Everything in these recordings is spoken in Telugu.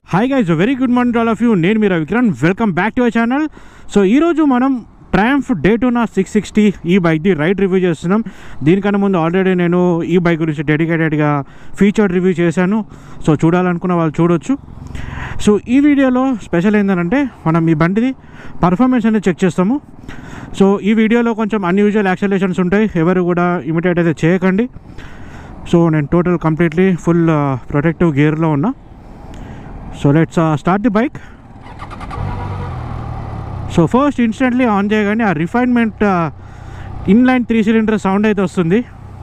hi guys very good morning all of you నేను మీరు Vikram welcome back to our channel so ఈరోజు మనం ట్రయంఫ్ డేటోనా సిక్స్ సిక్స్టీ ఈ బైక్ది రైడ్ రివ్యూ చేస్తున్నాం దీనికన్నా ముందు ఆల్రెడీ నేను ఈ బైక్ గురించి డెడికేటెడ్గా ఫీచర్ రివ్యూ చేశాను సో చూడాలనుకున్న వాళ్ళు చూడొచ్చు సో ఈ వీడియోలో స్పెషల్ ఏంటంటే మనం ఈ బండిది పర్ఫార్మెన్స్ అనేది చెక్ చేస్తాము సో ఈ వీడియోలో కొంచెం అన్యూజువల్ యాక్సలేషన్స్ ఉంటాయి ఎవరు కూడా ఇమిటేట్ అయితే చేయకండి సో నేను టోటల్ కంప్లీట్లీ ఫుల్ ప్రొటెక్టివ్ గేర్లో ఉన్నా so let's start the bike so first instantly on చేయగానే ఆ refinement inline three cylinder sound అయితే వస్తుంది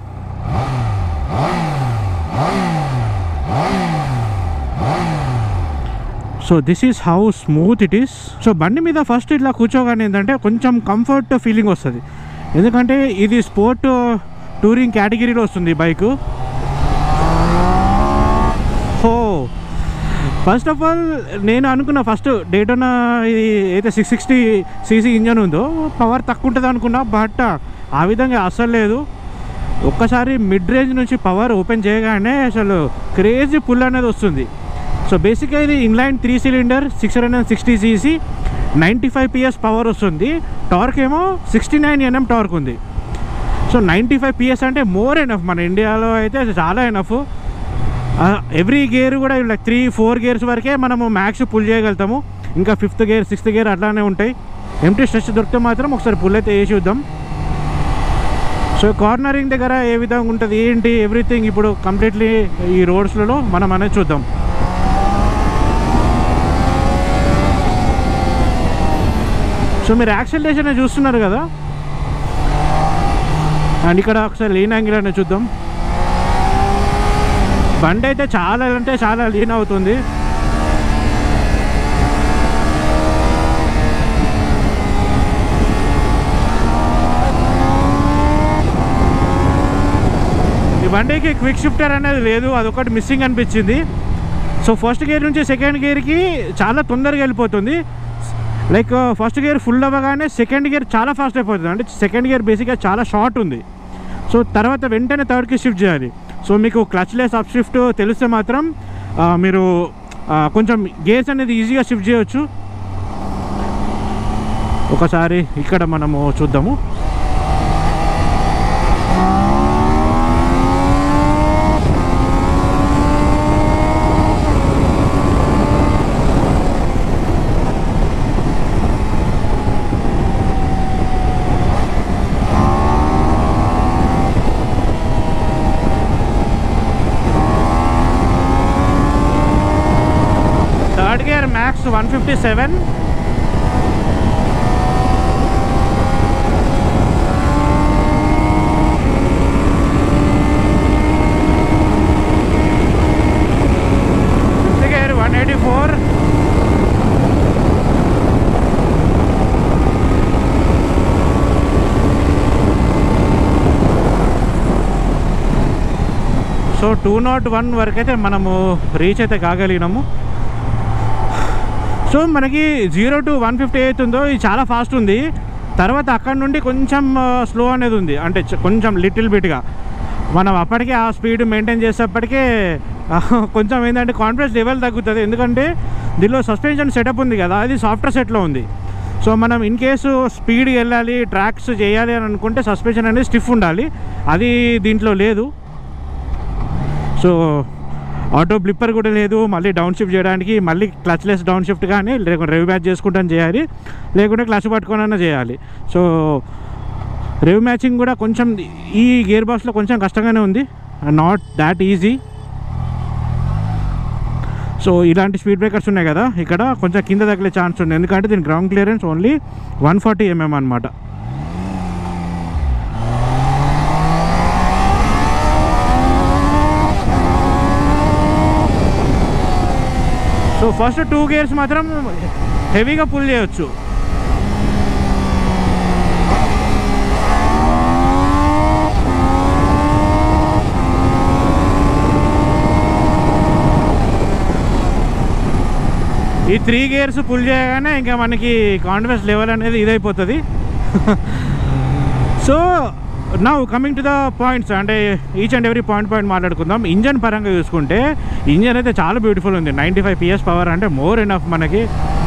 so this is how smooth it is so బండి మీద ఫస్ట్ ఇట్లా కూర్చోగానే ఏంటంటే కొంచెం కంఫర్ట్ ఫీలింగ్ వస్తుంది ఎందుకంటే ఇది స్పోర్ట్ టూరింగ్ కేటగిరీలో వస్తుంది ఈ బైకు హో ఫస్ట్ ఆఫ్ ఆల్ నేను అనుకున్న ఫస్ట్ డేటోనా ఇది అయితే సిక్స్ సిక్స్టీ సీసీ ఇంజన్ ఉందో పవర్ తక్కువ ఉంటుంది అనుకున్నా బట్ ఆ విధంగా అస్సలు లేదు ఒక్కసారి మిడ్ రేంజ్ నుంచి పవర్ ఓపెన్ చేయగానే అసలు క్రేజీ పుల్ అనేది వస్తుంది సో బేసిక్గా ఇది inline three cylinder six hundred and sixty CC ninety five PS power వస్తుంది టార్క్ ఏమో సిక్స్టీ నైన్ ఎన్ఎం టార్క్ ఉంది సో నైంటీ ఫైవ్ పిఎస్ అంటే మోర్ ఎనఫ్ మన ఇండియాలో అయితే చాలా ఎనఫ్ ఎవ్రీ గేర్ కూడా లైక్ త్రీ ఫోర్ గేర్స్ వరకే మనము మ్యాక్స్ పుల్ చేయగలుగుతాము ఇంకా ఫిఫ్త్ గేర్ సిక్స్త్ గేర్ అట్లానే ఉంటాయి ఎంటీ స్ట్రెచ్ దొరికితే మాత్రం ఒకసారి పుల్ అయితే వేసి చూద్దాం సో కార్నరింగ్ దగ్గర ఏ విధంగా ఉంటుంది ఏంటి ఎవ్రీథింగ్ ఇప్పుడు కంప్లీట్లీ ఈ రోడ్స్లలో మనం అనేది చూద్దాం సో మీరు యాక్సిలేషన్ చూస్తున్నారు కదా అండ్ ఇక్కడ ఒకసారి లీన్ యాంగిల్ అనేది చూద్దాం బండి అయితే చాలా అంటే చాలా లీన్ అవుతుంది ఈ బండికి క్విక్ షిఫ్టర్ అనేది లేదు అదొకటి మిస్సింగ్ అనిపించింది సో ఫస్ట్ గేర్ నుంచి సెకండ్ గేర్కి చాలా తొందరగా వెళ్ళిపోతుంది లైక్ ఫస్ట్ గేర్ ఫుల్ అవ్వగానే సెకండ్ గేర్ చాలా ఫాస్ట్ అయిపోతుంది అంటే సెకండ్ గేర్ బేసిక్గా చాలా షార్ట్ ఉంది సో తర్వాత వెంటనే థర్డ్కి షిఫ్ట్ చేయాలి సో మీకు క్లచ్లెస్ అప్ షిఫ్ట్ తెలిస్తే మాత్రం ఆ, మీరు ఆ, కొంచెం గేర్స్ అనేది ఈజీగా షిఫ్ట్ చేయొచ్చు ఒకసారి ఇక్కడ మనము చూద్దాము third gear max one fifty seven fifth gear one eighty four so two not one వరకు అయితే మనము రీచ్ అయితే కాగలిగినాము సో మనకి zero to one fifty eighth ఉందో ఇది చాలా ఫాస్ట్ ఉంది తర్వాత అక్కడ నుండి కొంచెం స్లో అనేది ఉంది అంటే చ- కొంచెం లిటిల్ బిట్గా మనం అప్పటికే ఆ స్పీడ్ మెయింటైన్ చేసేప్పటికే ఆ, కొంచెం ఏంటంటే కాన్ఫిడెన్స్ లెవెల్ తగ్గుతుంది ఎందుకంటే దీనిలో సస్పెన్షన్ సెటప్ ఉంది కదా అది సాఫ్ట్వేర్ సెట్లో ఉంది సో మనం ఇన్ కేసు స్పీడ్ వెళ్ళాలి ట్రాక్స్ చేయాలి అని అనుకుంటే సస్పెన్షన్ అనేది స్టిఫ్ ఉండాలి అది దీంట్లో లేదు సో ఆటో బ్లిప్పర్ కూడా లేదు మళ్ళీ డౌన్ షిఫ్ట్ చేయడానికి మళ్ళీ క్లచ్లెస్ డౌన్ షిఫ్ట్ కానీ లేకుంటే రెవ్ మ్యాచ్ చేసుకుంటాను చేయాలి లేకుంటే క్లచ్ పట్టుకోనైనా చేయాలి సో రెవ్ మ్యాచింగ్ కూడా కొంచెం ఈ గేర్ బాక్స్లో కొంచెం కష్టంగానే ఉంది నాట్ దాట్ ఈజీ సో ఇలాంటి స్పీడ్ బ్రేకర్స్ ఉన్నాయి కదా ఇక్కడ కొంచెం కింద తగిలే ఛాన్స్ ఉంది ఎందుకంటే దీని ground clearance only one forty MM అనమాట సో ఫస్ట్ టూ గేర్స్ మాత్రం హెవీగా పుల్ చేయొచ్చు ఈ త్రీ గేర్స్ పుల్ చేయగానే ఇంకా మనకి కాన్ఫిడెన్స్ లెవెల్ అనేది ఇదైపోతుంది so now coming to the points అంటే each and every point point మాట్లాడుకుందాం ఇంజన్ పరంగా చూసుకుంటే ఇంజన్ అయితే చాలా బ్యూటిఫుల్ ఉంది నైంటీ ఫైవ్ పిఎస్ పవర్ అంటే మోర్ ఎనఫ్ మనకి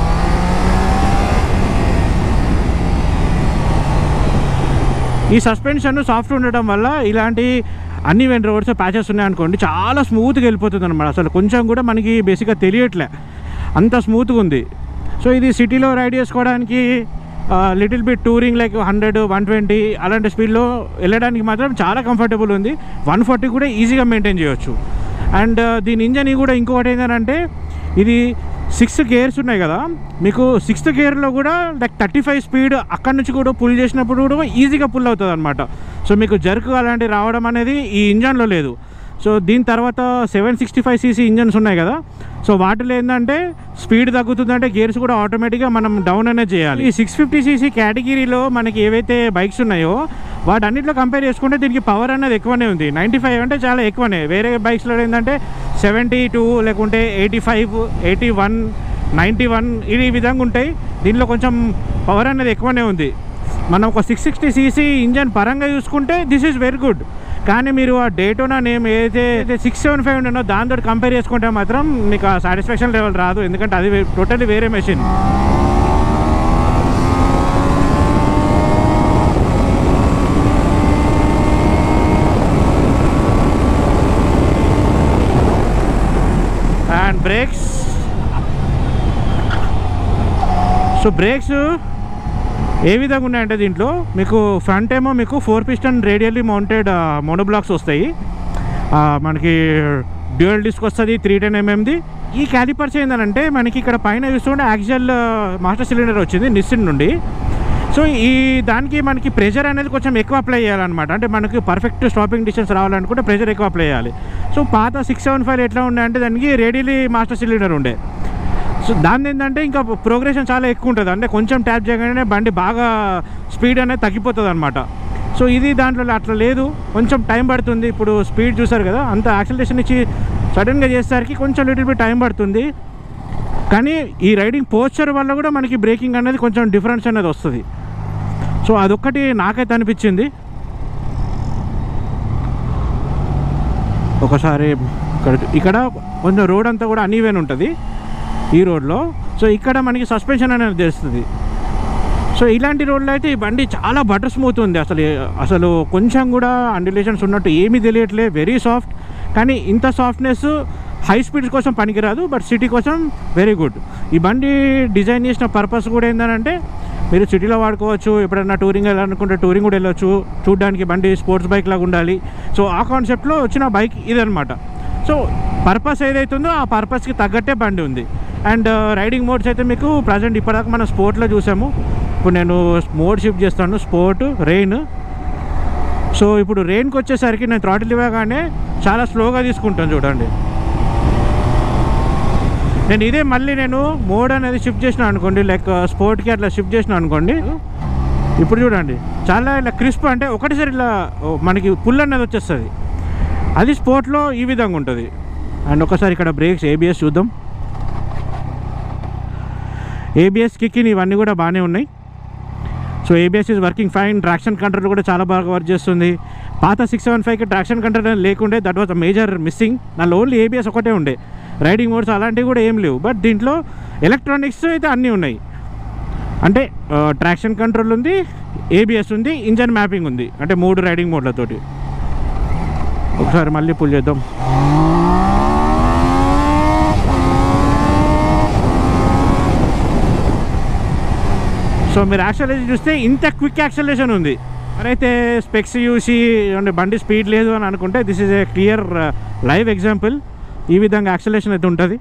ఈ సస్పెన్షన్ సాఫ్ట్ ఉండడం వల్ల ఇలాంటి అన్ని వెన్ రోడ్స్ ప్యాచెస్ ఉన్నాయనుకోండి చాలా స్మూత్గా వెళ్ళిపోతుంది అనమాట అసలు కొంచెం కూడా మనకి బేసిక్గా తెలియట్లే అంత స్మూత్గా ఉంది సో ఇది సిటీలో రైడ్ చేసుకోవడానికి little bit touring like hundred one twenty అలాంటి స్పీడ్లో వెళ్ళడానికి మాత్రం చాలా కంఫర్టబుల్ ఉంది వన్ ఫార్టీ కూడా ఈజీగా మెయింటైన్ చేయొచ్చు అండ్ దీని ఇంజన్ కూడా ఇంకొకటి ఏంటంటే ఇది సిక్స్ గేర్స్ ఉన్నాయి కదా మీకు సిక్స్త్ గేర్లో కూడా లైక్ థర్టీ ఫైవ్ స్పీడ్ అక్కడి నుంచి కూడా పుల్ చేసినప్పుడు కూడా ఈజీగా పుల్ అవుతుంది అనమాట సో మీకు జర్క్ అలాంటివి రావడం అనేది ఈ ఇంజన్లో లేదు సో దీని తర్వాత seven sixty five CC engines ఉన్నాయి కదా సో వాటిలో ఏంటంటే స్పీడ్ తగ్గుతుందంటే గేర్స్ కూడా ఆటోమేటిక్గా మనం డౌన్ అనేది చేయాలి ఈ సిక్స్ ఫిఫ్టీ సీసీ కేటగిరీలో మనకి ఏవైతే బైక్స్ ఉన్నాయో వాటన్నిటిలో కంపేర్ చేసుకుంటే దీనికి పవర్ అనేది ఎక్కువనే ఉంది నైంటీ ఫైవ్ అంటే చాలా ఎక్కువనే వేరే బైక్స్లో ఏంటంటే సెవెంటీ టూ లేకుంటే eighty five eighty one ninety one ఇది ఈ విధంగా ఉంటాయి దీనిలో కొంచెం పవర్ అనేది ఎక్కువనే ఉంది మనం ఒక సిక్స్ సిక్స్టీ సీసీ ఇంజన్ పరంగా చూసుకుంటే దిస్ ఈజ్ వెరీ గుడ్ కానీ మీరు ఆ డేటోనా నేమ్ ఏదైతే సిక్స్ సెవెన్ ఫైవ్ ఉండనో దాంతో కంపేర్ చేసుకుంటే మాత్రం మీకు ఆ సాటిస్ఫాక్షన్ లెవెల్ రాదు ఎందుకంటే అది టోటల్లీ వేరే machine and brakes so brakes ఏ విధంగా ఉన్నాయంటే దీంట్లో మీకు ఫ్రంట్ ఏమో మీకు four piston radially mounted monoblocks వస్తాయి ఆ, మనకి డ్యూయల్ డిస్క్ వస్తుంది త్రీ టెన్ ఎంఎంది ఈ క్యాలిపర్స్ ఏంటంటే మనకి ఇక్కడ పైన చూస్తుంటే యాక్చువల్ మాస్టర్ సిలిండర్ వచ్చింది నిస్సిన్ నుండి సో ఈ దానికి మనకి ప్రెషర్ అనేది కొంచెం ఎక్కువ అప్లై చేయాలన్నమాట అంటే మనకి పర్ఫెక్ట్ స్టాపింగ్ డిస్టెన్స్ రావాలనుకుంటే ప్రెషర్ ఎక్కువ అప్లై చేయాలి సో పాత సిక్స్ సెవెన్ ఫైవ్ ఎట్లా ఉండే అంటే దానికి రేడియలీ మాస్టర్ సిలిండర్ ఉండే సో దాని ఏంటంటే ఇంకా ప్రోగ్రెషన్ చాలా ఎక్కువ ఉంటుంది అంటే కొంచెం ట్యాప్ చేయగానే బండి బాగా స్పీడ్ అనేది తగ్గిపోతుంది అనమాట సో ఇది దాంట్లో అట్లా లేదు కొంచెం టైం పడుతుంది ఇప్పుడు స్పీడ్ చూసారు కదా అంత యాక్సిలరేషన్ ఇచ్చి సడన్గా చేసేసరికి కొంచెం లిటిల్ బిట్ టైం పడుతుంది కానీ ఈ రైడింగ్ పోస్చర్ వల్ల కూడా మనకి బ్రేకింగ్ అనేది కొంచెం డిఫరెన్స్ అనేది వస్తుంది సో అదొక్కటి నాకైతే అనిపించింది ఒకసారి ఇక్కడ ఇక్కడ కొంచెం రోడ్ అంతా కూడా అన్ఈవెన్ ఉంటుంది ఈ రోడ్లో సో ఇక్కడ మనకి సస్పెన్షన్ అనేది తెలుస్తుంది సో ఇలాంటి రోడ్లో అయితే ఈ బండి చాలా బటర్ స్మూత్ ఉంది అసలు అసలు కొంచెం కూడా అండిలేషన్స్ ఉన్నట్టు ఏమీ తెలియట్లే వెరీ సాఫ్ట్ కానీ ఇంత సాఫ్ట్నెస్ హై స్పీడ్స్ కోసం పనికిరాదు బట్ సిటీ కోసం వెరీ గుడ్ ఈ బండి డిజైన్ చేసిన పర్పస్ కూడా ఏంటంటే మీరు సిటీలో వాడుకోవచ్చు ఎప్పుడైనా టూరింగ్ వెళ్ళాలనుకుంటే టూరింగ్ కూడా వెళ్ళొచ్చు చూడడానికి బండి స్పోర్ట్స్ బైక్ లాగా ఉండాలి సో ఆ కాన్సెప్ట్లో వచ్చిన బైక్ ఇదనమాట సో పర్పస్ ఏదైతుందో ఆ పర్పస్కి తగ్గట్టే బండి ఉంది అండ్ రైడింగ్ మోడ్స్ అయితే మీకు ప్రజెంట్ ఇప్పటిదాకా మనం స్పోర్ట్లో చూసాము ఇప్పుడు నేను మోడ్ షిఫ్ట్ చేస్తాను స్పోర్ట్ రెయిన్ సో ఇప్పుడు రెయిన్కి వచ్చేసరికి నేను థ్రాటిల్ ఇవ్వగానే చాలా స్లోగా తీసుకుంటాను చూడండి నేను ఇదే మళ్ళీ నేను మోడ్ అనేది షిఫ్ట్ చేసిన అనుకోండి లైక్ స్పోర్ట్కి అట్లా షిఫ్ట్ చేసిన అనుకోండి ఇప్పుడు చూడండి చాలా ఇలా క్రిస్ప్ అంటే ఒకటిసారి ఇలా ఓ, మనకి పుల్ అనేది వచ్చేస్తుంది అది స్పోర్ట్లో ఈ విధంగా ఉంటుంది అండ్ ఒకసారి ఇక్కడ బ్రేక్స్ ఏబిఎస్ చూద్దాం ఏబిఎస్ కిక్కిన్ ఇవన్నీ కూడా బాగానే ఉన్నాయి so ABS is working fine traction control కూడా చాలా బాగా వర్క్ చేస్తుంది పాత సిక్స్ సెవెన్ ఫైవ్కి ట్రాక్షన్ కంట్రోల్ లేకుండే that was a major missing దానిలో ఓన్లీ ఏబిఎస్ ఒకటే ఉండే రైడింగ్ మోడ్స్ అలాంటివి కూడా ఏం లేవు బట్ దీంట్లో ఎలక్ట్రానిక్స్ అయితే అన్నీ ఉన్నాయి అంటే ట్రాక్షన్ కంట్రోల్ ఉంది ఏబిఎస్ ఉంది ఇంజన్ మ్యాపింగ్ ఉంది అంటే మూడు రైడింగ్ మోడ్లతోటి ఒకసారి మళ్ళీ పుల్ చేద్దాం సో మీరు యాక్సలేషన్ చూస్తే ఇంత క్విక్ యాక్సలేషన్ ఉంది మరైతే స్పెక్స్ చూసి అంటే బండి స్పీడ్ లేదు అని అనుకుంటే this is a clear live example ఈ విధంగా యాక్సలేషన్ అయితే ఉంటుంది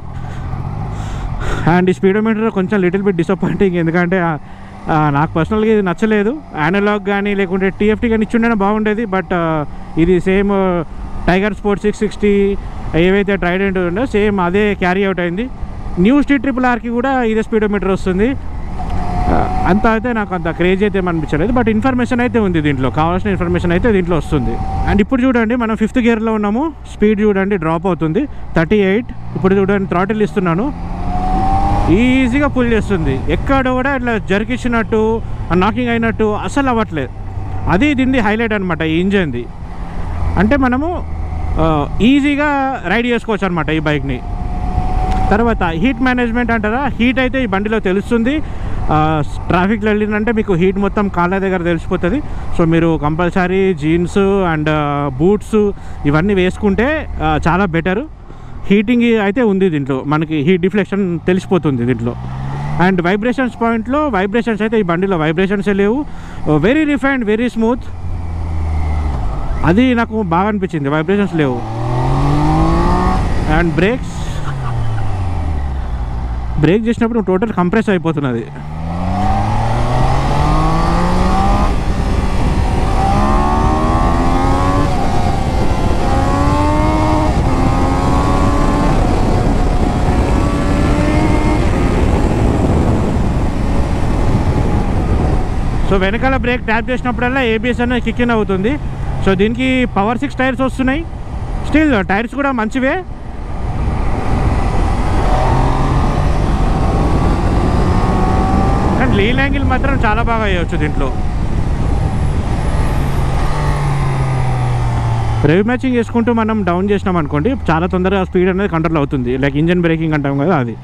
అండ్ ఈ స్పీడోమీటర్ కొంచెం లిటిల్ బిట్ డిసప్పాయింటింగ్ ఎందుకంటే ఆ, ఆ, నాకు పర్సనల్గా ఇది నచ్చలేదు యానలాగ్ కానీ లేకుంటే టీఎఫ్టీ కానీ ఇచ్చిండే బాగుండేది బట్ ఇది same Tiger Sport six sixty ఏవైతే ట్రైడెంట్ ఉందో సేమ్ అదే క్యారీ అవుట్ అయింది న్యూ స్ట్రీట్ ట్రిపుల్ ఆర్కి కూడా ఇదే స్పీడోమీటర్ వస్తుంది ఆ, అంత అయితే నాకు అంత క్రేజ్ అయితే ఏం అనిపించలేదు బట్ ఇన్ఫర్మేషన్ అయితే ఉంది దీంట్లో కావాల్సిన ఇన్ఫర్మేషన్ అయితే దీంట్లో వస్తుంది అండ్ ఇప్పుడు చూడండి మనం ఫిఫ్త్ గేర్లో ఉన్నాము స్పీడ్ చూడండి డ్రాప్ అవుతుంది థర్టీ ఎయిట్ ఇప్పుడు చూడండి థ్రాటిల్ ఇస్తున్నాను ఈజీగా పుల్ చేస్తుంది ఎక్కడ కూడా ఇట్లా జరికిచ్చినట్టు నాకింగ్ అయినట్టు అసలు అవ్వట్లేదు అది దీన్ని హైలైట్ అనమాట ఈ ఇంజన్ది అంటే మనము ఆ, ఈజీగా రైడ్ చేసుకోవచ్చు అనమాట ఈ బైక్ని తర్వాత హీట్ మేనేజ్మెంట్ అంటారా హీట్ అయితే ఈ బండిలో తెలుస్తుంది ఆ, ట్రాఫిక్లో వెళ్ళిందంటే మీకు హీట్ మొత్తం కాళ్ళ దగ్గర తెలిసిపోతుంది సో మీరు కంపల్సరీ జీన్స్ అండ్ బూట్స్ ఇవన్నీ వేసుకుంటే ఆ, చాలా బెటర్ హీటింగ్ అయితే ఉంది దీంట్లో మనకి హీట్ డిఫ్లెక్షన్ తెలిసిపోతుంది దీంట్లో అండ్ వైబ్రేషన్స్ పాయింట్లో వైబ్రేషన్స్ అయితే ఈ బండిలో వైబ్రేషన్స్ లేవు వెరీ రిఫైన్డ్ వెరీ స్మూత్ అది నాకు బాగా అనిపించింది వైబ్రేషన్స్ లేవు అండ్ బ్రేక్స్ బ్రేక్ చేసినప్పుడు టోటల్ కంప్రెస్ అయిపోతున్నది సో వెనకాల బ్రేక్ ట్యాప్ చేసినప్పుడల్లా ఏబిఎస్ అనేది కిక్ ఇన్ అవుతుంది సో దీనికి పవర్ సిక్స్ టైర్స్ వస్తున్నాయి స్టిల్ టైర్స్ కూడా మంచివే కానీ లీన్ యాంగిల్ మాత్రం చాలా బాగా వేయవచ్చు దీంట్లో రేవ్ మ్యాచింగ్ చేసుకుంటూ మనం డౌన్ చేసినాం అనుకోండి చాలా తొందరగా స్పీడ్ అనేది కంట్రోల్ అవుతుంది లైక్ ఇంజన్ బ్రేకింగ్ అంటాం కదా అది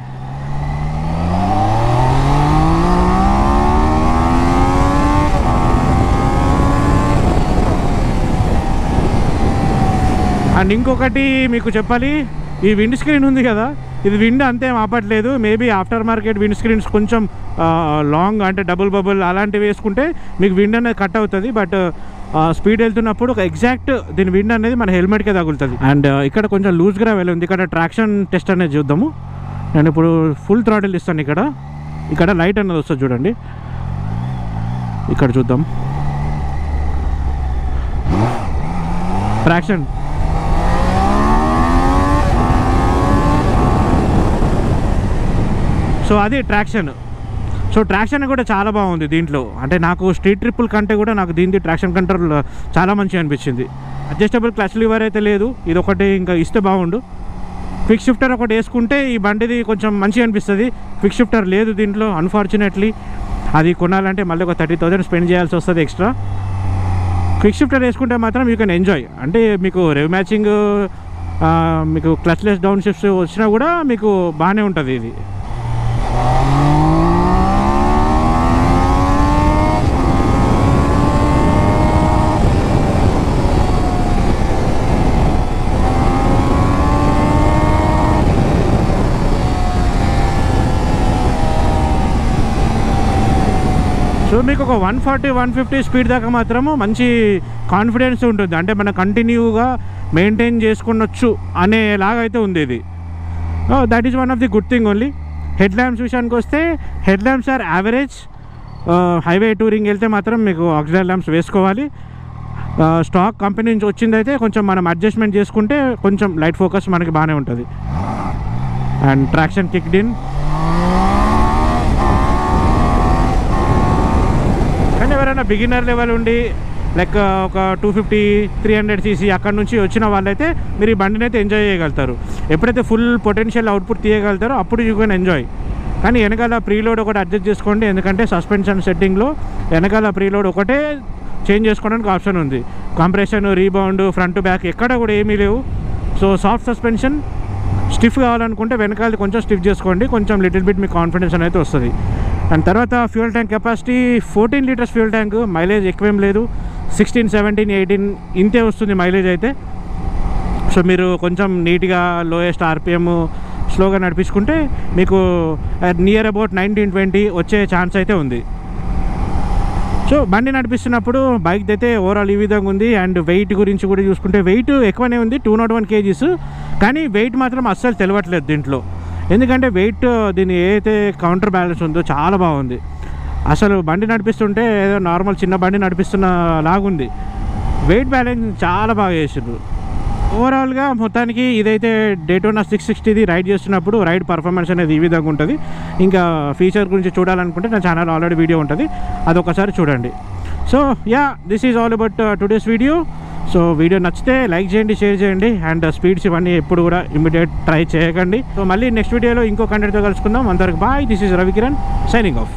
అండ్ ఇంకొకటి మీకు చెప్పాలి ఈ విండ్ స్క్రీన్ ఉంది కదా ఇది విండ్ అంతే ఆపట్లేదు maybe after market wind screens కొంచెం లాంగ్ అంటే డబుల్ బబుల్ అలాంటివి వేసుకుంటే మీకు విండ్ అనేది కట్ అవుతుంది బట్ స్పీడ్ వెళ్తున్నప్పుడు ఒక ఎగ్జాక్ట్ దీని విండ్ అనేది మన హెల్మెట్కే తగులుతుంది అండ్ ఇక్కడ కొంచెం లూజ్గా వెళ్ళింది ఇక్కడ ట్రాక్షన్ టెస్ట్ అనేది చూద్దాము నేను ఇప్పుడు ఫుల్ థ్రాటిల్ ఇస్తాను ఇక్కడ ఇక్కడ లైట్ అనేది వస్తుంది చూడండి ఇక్కడ చూద్దాం ట్రాక్షన్ సో అది ట్రాక్షన్ సో ట్రాక్షన్ కూడా చాలా బాగుంది దీంట్లో అంటే నాకు స్ట్రీట్ ట్రిప్పుల కంటే కూడా నాకు దీనికి ట్రాక్షన్ కంట్రోల్ చాలా మంచిగా అనిపించింది అడ్జస్టబుల్ క్లచ్ లివర్ అయితే లేదు ఇది ఒకటి ఇంకా ఇస్తే బాగుండు క్విక్ షిఫ్టర్ ఒకటి వేసుకుంటే ఈ బండిది కొంచెం మంచిగా అనిపిస్తుంది క్విక్ షిఫ్టర్ లేదు దీంట్లో అన్ఫార్చునేట్లీ అది కొనాలంటే మళ్ళీ ఒక థర్టీ థౌసండ్ స్పెండ్ చేయాల్సి వస్తుంది ఎక్స్ట్రా క్విక్ షిఫ్టర్ వేసుకుంటే మాత్రం యూ కెన్ ఎంజాయ్ అంటే మీకు రెవ్ మ్యాచింగ్ మీకు క్లచ్లెస్ డౌన్ షిఫ్ట్స్ వచ్చినా కూడా మీకు బాగానే ఉంటుంది ఇది సో మీకు ఒక one forty one fifty speed దాకా మాత్రము మంచి కాన్ఫిడెన్స్ ఉంటుంది అంటే మనం కంటిన్యూగా మెయింటైన్ చేసుకునొచ్చు అనేలాగా అయితే ఉంది ఇది that is one of the good thing only head lamps విషయానికి వస్తే head lamps are average highway touring వెళ్తే మాత్రం మీకు ఆక్సిజన్ ల్యాంప్స్ వేసుకోవాలి స్టాక్ కంపెనీ నుంచి వచ్చిందైతే కొంచెం మనం అడ్జస్ట్మెంట్ చేసుకుంటే కొంచెం లైట్ ఫోకస్ మనకి బాగానే ఉంటుంది అండ్ ట్రాక్షన్ కిక్డ్ ఇన్ కానీ ఎవరైనా బిగినర్ లెవెల్ ఉండి లైక్ ఒక two fifty three hundred CC అక్కడ నుంచి వచ్చిన వాళ్ళైతే మీరు ఈ బండిని అయితే ఎంజాయ్ చేయగలుగుతారు ఎప్పుడైతే ఫుల్ పొటెన్షియల్ అవుట్పుట్ తీయగలుగుతారో అప్పుడు యూ కెన్ ఎంజాయ్ కానీ వెనకాల ప్రీలోడ్ ఒకటి అడ్జస్ట్ చేసుకోండి ఎందుకంటే సస్పెన్షన్ సెట్టింగ్లో వెనకాల ప్రీలోడ్ ఒకటే చేంజ్ చేసుకోవడానికి ఆప్షన్ ఉంది కంప్రెషన్ రీబౌండ్ ఫ్రంట్ బ్యాక్ ఎక్కడ కూడా ఏమీ లేవు సో సాఫ్ట్ సస్పెన్షన్ స్టిఫ్ కావాలనుకుంటే వెనకాల కొంచెం స్టిఫ్ చేసుకోండి కొంచెం లిటిల్ బిట్ మీకు కాన్ఫిడెన్స్ అనేది వస్తుంది అండ్ తర్వాత fuel tank capacity fourteen litres fuel tank mileage ఎక్కువేం లేదు సిక్స్టీన్ సెవెంటీన్ ఎయిటీన్ ఇంతే వస్తుంది మైలేజ్ అయితే సో మీరు కొంచెం నీట్గా లోయెస్ట్ ఆర్పిఎం స్లోగా నడిపించుకుంటే మీకు నియర్ అబౌట్ నైన్టీన్ ట్వంటీ వచ్చే ఛాన్స్ అయితే ఉంది సో బండి నడిపిస్తున్నప్పుడు బైక్ అయితే ఓవరాల్ ఈ విధంగా ఉంది అండ్ వెయిట్ గురించి కూడా చూసుకుంటే వెయిట్ ఎక్కువనే ఉంది టూ నాట్ వన్ కేజీస్ కానీ వెయిట్ మాత్రం అస్సలు తెలియట్లేదు దీంట్లో ఎందుకంటే వెయిట్ దీని ఏదైతే కౌంటర్ బ్యాలెన్స్ ఉందో చాలా బాగుంది అసలు బండి నడిపిస్తుంటే ఏదో నార్మల్ చిన్న బండి నడిపిస్తున్న లాగుంది వెయిట్ బ్యాలెన్స్ చాలా బాగా చేసిండ్రు ఓవరాల్గా మొత్తానికి ఇదైతే డేటోనా సిక్స్ సిక్స్టీది రైడ్ చేస్తున్నప్పుడు రైడ్ పర్ఫార్మెన్స్ అనేది ఈ విధంగా ఉంటుంది ఇంకా ఫీచర్ గురించి చూడాలనుకుంటే నా ఛానల్ ఆల్రెడీ వీడియో ఉంటుంది అది ఒకసారి చూడండి so ya this is all about today's video so video నచ్చితే లైక్ చేయండి షేర్ చేయండి అండ్ స్పీడ్స్ ఇవన్నీ ఎప్పుడు కూడా ఇమీడియట్ ట్రై చేయకండి సో మళ్ళీ నెక్స్ట్ వీడియోలో ఇంకో కంటెంట్తో కలుసుకుందాం అందరికి bye this is Ravikiran signing of